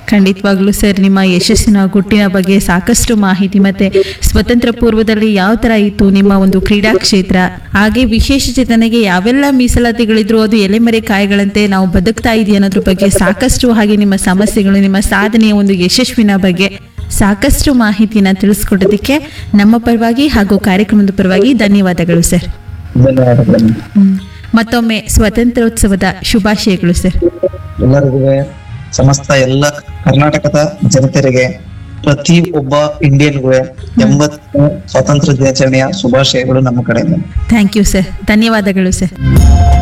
ಖಂಡಿತವಾಗ್ಲೂ ಸರ್ ನಿಮ್ಮ ಯಶಸ್ಸಿನ ಗುಟ್ಟಿನ ಬಗ್ಗೆ ಸಾಕಷ್ಟು ಮಾಹಿತಿ ಮತ್ತೆ ಸ್ವತಂತ್ರ ಪೂರ್ವದಲ್ಲಿ ಯಾವ ತರ ಇತ್ತು ನಿಮ್ಮ ಒಂದು ಕ್ರೀಡಾ ಕ್ಷೇತ್ರ ಹಾಗೆ ವಿಶೇಷ ಚೇತನಗೆ ಯಾವೆಲ್ಲ ಮೀಸಲಾತಿಗಳಿದ್ರು ಅದು ಎಲೆಮರೆ ಕಾಯಿಗಳಂತೆ ನಾವು ಬದುಕ್ತಾ ಇದೆಯಾ ಅನ್ನೋದ್ರ ಬಗ್ಗೆ ಸಾಕಷ್ಟು ಹಾಗೆ ನಿಮ್ಮ ಸಮಸ್ಯೆಗಳು ನಿಮ್ಮ ಸಾಧನೆಯ ಒಂದು ಯಶಸ್ವಿನ ಬಗ್ಗೆ ಸಾಕಷ್ಟು ಮಾಹಿತಿನ ತಿಳಿಸ್ಕೊಡೋದಕ್ಕೆ ನಮ್ಮ ಪರವಾಗಿ ಹಾಗೂ ಕಾರ್ಯಕ್ರಮದ ಪರವಾಗಿ ಧನ್ಯವಾದಗಳು ಸರ್ ಧನ್ಯವಾದಗಳು ಹ್ಮ್. ಮತ್ತೊಮ್ಮೆ ಸ್ವತಂತ್ರೋತ್ಸವದ ಶುಭಾಶಯಗಳು ಸರ್ ಎಲ್ಲರಿಗೂ ಸಮಸ್ತ ಎಲ್ಲ ಕರ್ನಾಟಕದ ಜನತೆಯರಿಗೆ ಪ್ರತಿ ಒಬ್ಬ ಇಂಡಿಯನ್ಗೂ ಎಂಬತ್ತು ಸ್ವಾತಂತ್ರ್ಯ ದಿನಾಚರಣೆಯ ಶುಭಾಶಯಗಳು ನಮ್ಮ ಕಡೆಯಿಂದ ಥ್ಯಾಂಕ್ ಯು ಸರ್ ಧನ್ಯವಾದಗಳು ಸರ್